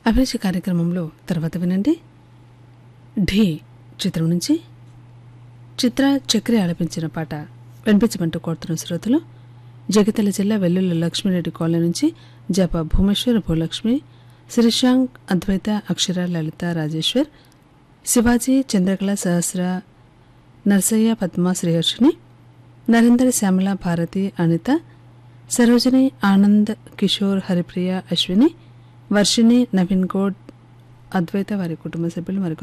అభిరుచి కార్యక్రమంలో తర్వాత వినండి ఢీ చిత్రం నుంచి చిత్ర చక్రి ఆలపించిన పాట వినిపించమంటూ కోరుతున్న శ్రోతలు జగిత్యాల జిల్లా వెల్లుల్లి లక్ష్మీరెడ్డి కాలనీ నుంచి జప భూమేశ్వర్ భూలక్ష్మి శ్రీశాంక్ అద్వైత అక్షర లలిత రాజేశ్వర్ శివాజీ చంద్రకళ సహస్ర నర్సయ్య పద్మ శ్రీహర్షిని నరేందర్ శ్యామల భారతి అనిత సరోజిని ఆనంద్ కిషోర్ హరిప్రియ అశ్విని వర్షిణి నవీన్ గౌడ్ అద్వైత వారి కుటుంబ సభ్యులు మరి